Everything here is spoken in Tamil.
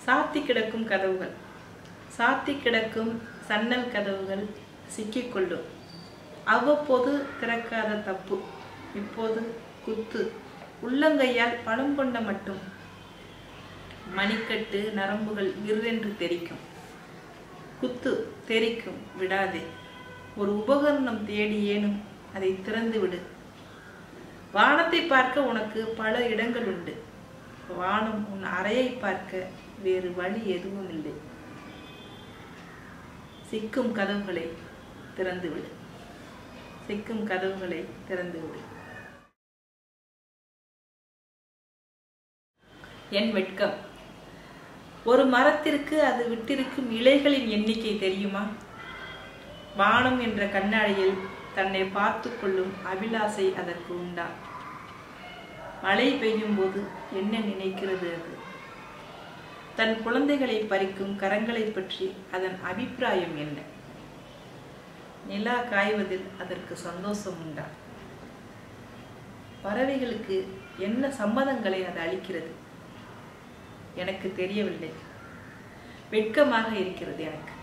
சாத்தி கிடக்கும் கதவுகள் சாத்தி கிடக்கும் சன்னல் கதவுகள் சிக்கிக்கொள்ளும் அவ்வப்போது திறக்காத தப்பு இப்போது குத்து உள்ளங்கையால் பணம் கொண்ட மட்டும் மணிக்கட்டு நரம்புகள் விற்றென்று தெரிக்கும் குத்து தெரிக்கும் விடாதே ஒரு உபகரணம் தேடி ஏனும் அதை திறந்து விடு வானத்தை பார்க்க உனக்கு பல இடங்கள் உண்டு வானம் உன் அறையை பார்க்க வேறு வழி எதுவும் இல்லை சிக்கும் கதவுகளை திறந்து விடு சிக்கும் கதவுகளை திறந்து விடு என் வெட்கம் ஒரு மரத்திற்கு அது விட்டிருக்கும் இலைகளின் எண்ணிக்கை தெரியுமா வானம் என்ற கண்ணாடியில் தன்னை பார்த்து கொள்ளும் அபிலாசை அதற்கு உண்டா மழை பெய்யும் போது என்ன நினைக்கிறது அது தன் குழந்தைகளை பறிக்கும் கரங்களை பற்றி அதன் அபிப்பிராயம் என்ன நிலா காய்வதில் அதற்கு சந்தோஷம் உண்டா பறவைகளுக்கு என்ன சம்மதங்களை அது அளிக்கிறது எனக்கு தெரியவில்லை வெட்கமாக இருக்கிறது எனக்கு